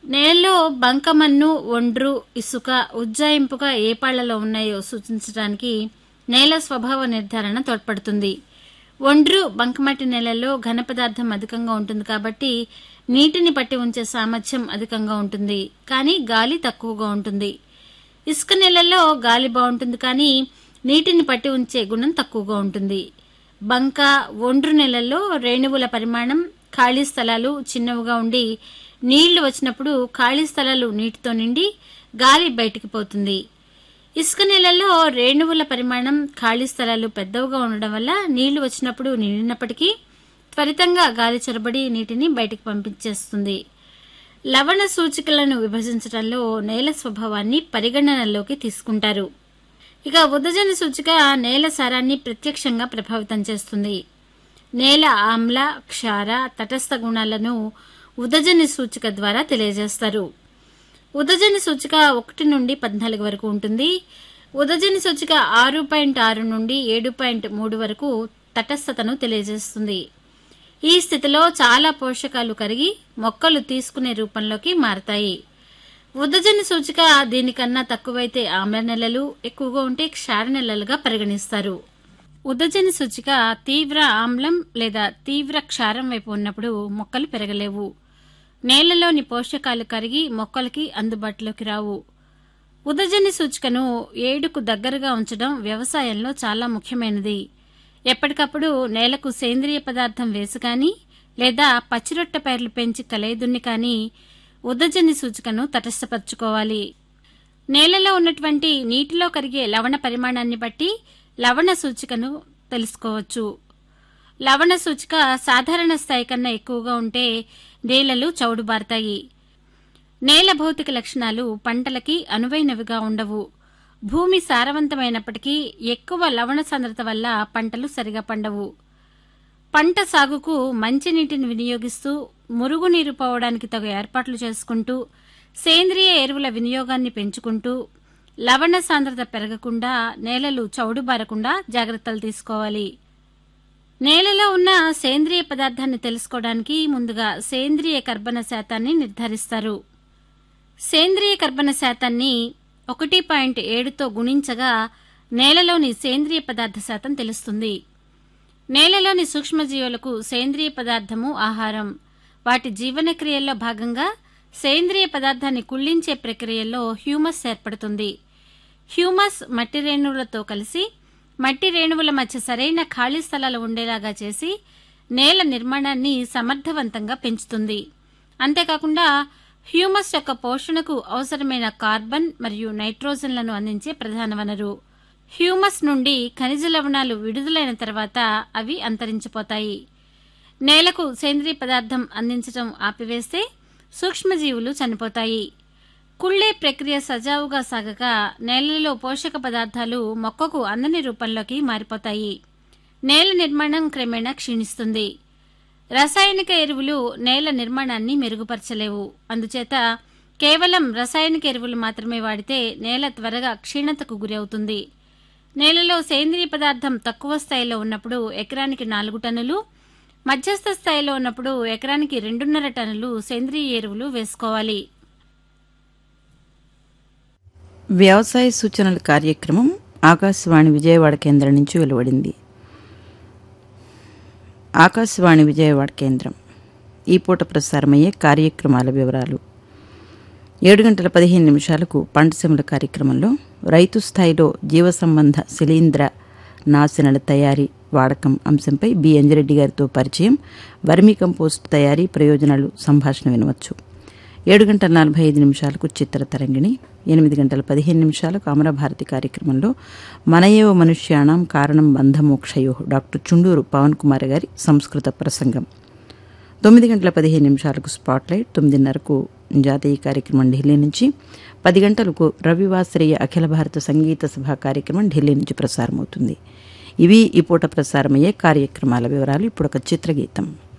నేలలో బంకమన్ను ఒండ్రు ఇసుక ఉజ్జాయింపుగా ఏ పాళ్లలో ఉన్నాయో సూచించడానికి నేల స్వభావ నిర్ధారణ తోడ్పడుతుంది ఒండ్రు బంకమట్టి నేలల్లో ఘన పదార్థం అధికంగా ఉంటుంది కాబట్టి నీటిని పట్టి ఉంచే సామర్థ్యం అధికంగా ఉంటుంది కానీ గాలి తక్కువగా ఉంటుంది ఇసుక నేలల్లో గాలి బాగుంటుంది కానీ నీటిని పట్టి ఉంచే గుణం తక్కువగా ఉంటుంది బంక ఒండ్రు నెలల్లో రేణువుల పరిమాణం ఖాళీ స్థలాలు చిన్నవిగా ఉండి నీళ్లు వచ్చినప్పుడు ఖాళీ స్థలాలు నీటితో నిండి గాలి బయటికి పోతుంది ఇసుక నేలల్లో రేణువుల పరిమాణం ఖాళీ స్థలాలు పెద్దవిగా ఉండడం వల్ల నీళ్లు వచ్చినప్పుడు నిండినప్పటికీ త్వరితంగా గాలి చొరబడి నీటిని బయటికి పంపించేస్తుంది లవణ సూచికలను విభజించడంలో నేల స్వభావాన్ని పరిగణనలోకి తీసుకుంటారు ఇక ఉదజన సూచిక నేల సారాన్ని ప్రత్యక్షంగా ప్రభావితం చేస్తుంది నేల ఆమ్ల క్షార తటస్థ గుణాలను ఉదజని సూచిక ద్వారా తెలియజేస్తారు ఉదజని సూచిక ఒకటి నుండి పద్నాలుగు వరకు ఉంటుంది ఉదజని సూచిక ఆరు పాయింట్ ఆరు నుండి ఏడు పాయింట్ మూడు వరకు తటస్థతను తెలియజేస్తుంది ఈ స్థితిలో చాలా పోషకాలు కరిగి మొక్కలు తీసుకునే రూపంలోకి మారతాయి ఉదజని సూచిక దీనికన్నా తక్కువైతే ఆమ్ల నెలలు ఎక్కువగా ఉంటే క్షార నెలలుగా పరిగణిస్తారు ఉదజని సూచిక తీవ్ర ఆమ్లం లేదా తీవ్ర క్షారం వైపు ఉన్నప్పుడు మొక్కలు పెరగలేవు నేలలోని పోషకాలు కరిగి మొక్కలకి అందుబాటులోకి రావు ఉదజని సూచికను ఏడుకు దగ్గరగా ఉంచడం వ్యవసాయంలో చాలా ముఖ్యమైనది ఎప్పటికప్పుడు నేలకు సేంద్రియ పదార్థం వేసి కానీ లేదా పచ్చిరొట్ట పైర్లు పెంచి కలేదున్ని కానీ ఉదజని సూచికను తటస్థపరచుకోవాలి నేలలో ఉన్నటువంటి నీటిలో కరిగే లవణ పరిమాణాన్ని బట్టి లవణ సూచికను తెలుసుకోవచ్చు లవణ సూచిక సాధారణ స్థాయి కన్నా ఎక్కువగా ఉంటే నేలలు చౌడుబారుతాయి నేల భౌతిక లక్షణాలు పంటలకి అనువైనవిగా ఉండవు భూమి సారవంతమైనప్పటికీ ఎక్కువ లవణ సాంద్రత వల్ల పంటలు సరిగా పండవు పంట సాగుకు మంచినీటిని వినియోగిస్తూ మురుగునీరు పోవడానికి తగు ఏర్పాట్లు చేసుకుంటూ సేంద్రియ ఎరువుల వినియోగాన్ని పెంచుకుంటూ లవణ సాంద్రత పెరగకుండా నేలలు చౌడుబారకుండా జాగ్రత్తలు తీసుకోవాలి నేలలో ఉన్న సేంద్రియ పదార్థాన్ని తెలుసుకోవడానికి ముందుగా సేంద్రియ కర్బన శాతాన్ని నిర్ధారిస్తారు సేంద్రియ కర్బన శాతాన్ని ఒకటి పాయింట్ ఏడుతో గుణించగా నేలలోని సేంద్రియ పదార్థ శాతం తెలుస్తుంది నేలలోని సూక్ష్మజీవులకు సేంద్రియ పదార్థము ఆహారం వాటి జీవనక్రియల్లో భాగంగా సేంద్రియ పదార్థాన్ని కుళ్ళించే ప్రక్రియలో హ్యూమస్ ఏర్పడుతుంది హ్యూమస్ మట్టి రేణువులతో కలిసి మట్టి రేణువుల మధ్య సరైన ఖాళీ స్థలాలు ఉండేలాగా చేసి నేల నిర్మాణాన్ని సమర్థవంతంగా పెంచుతుంది అంతేకాకుండా హ్యూమస్ యొక్క పోషణకు అవసరమైన కార్బన్ మరియు నైట్రోజన్లను అందించే ప్రధాన వనరు హ్యూమస్ నుండి ఖనిజ లవణాలు విడుదలైన తర్వాత అవి అంతరించిపోతాయి నేలకు సేంద్రియ పదార్థం అందించడం ఆపివేస్తే సూక్ష్మజీవులు చనిపోతాయి కుళ్ళే ప్రక్రియ సజావుగా సాగక నేలలో పోషక పదార్థాలు మొక్కకు అందని రూపంలోకి మారిపోతాయి నేల నిర్మాణం క్రమేణా క్షీణిస్తుంది రసాయనిక ఎరువులు నేల నిర్మాణాన్ని మెరుగుపరచలేవు అందుచేత కేవలం రసాయనిక ఎరువులు మాత్రమే వాడితే నేల త్వరగా క్షీణతకు గురవుతుంది నేలలో సేంద్రియ పదార్థం తక్కువ స్థాయిలో ఉన్నప్పుడు ఎకరానికి నాలుగు టన్నులు మధ్యస్థ స్థాయిలో ఉన్నప్పుడు ఎకరానికి రెండున్నర టన్నులు సేంద్రియ ఎరువులు వేసుకోవాలి వ్యవసాయ సూచనల కార్యక్రమం ఆకాశవాణి విజయవాడ కేంద్రం నుంచి వెలువడింది ఆకాశవాణి విజయవాడ కేంద్రం ఈ పూట ప్రసారమయ్యే కార్యక్రమాల వివరాలు ఏడు గంటల పదిహేను నిమిషాలకు పంటసెముల కార్యక్రమంలో రైతు స్థాయిలో జీవ సంబంధ శిలీంద్ర నాశనల తయారీ వాడకం అంశంపై బి అంజిరెడ్డి గారితో పరిచయం వర్మీ కంపోస్ట్ తయారీ ప్రయోజనాలు సంభాషణ వినవచ్చు ఏడు గంటల నలభై ఐదు నిమిషాలకు చిత్ర తరంగిణి ఎనిమిది గంటల పదిహేను నిమిషాలకు అమరభారతి కార్యక్రమంలో మనయేవ మనుష్యాణం కారణం బంధమోక్షయో డాక్టర్ చుండూరు పవన్ కుమార్ గారి సంస్కృత ప్రసంగం తొమ్మిది గంటల పదిహేను నిమిషాలకు స్పాట్లైట్ తొమ్మిదిన్నరకు జాతీయ కార్యక్రమం ఢిల్లీ నుంచి పది గంటలకు రవివాసరీయ అఖిల భారత సంగీత సభ కార్యక్రమం ఢిల్లీ నుంచి ప్రసారమవుతుంది ఇవి ఈ పూట ప్రసారమయ్యే కార్యక్రమాల వివరాలు ఇప్పుడు ఒక చిత్రగీతం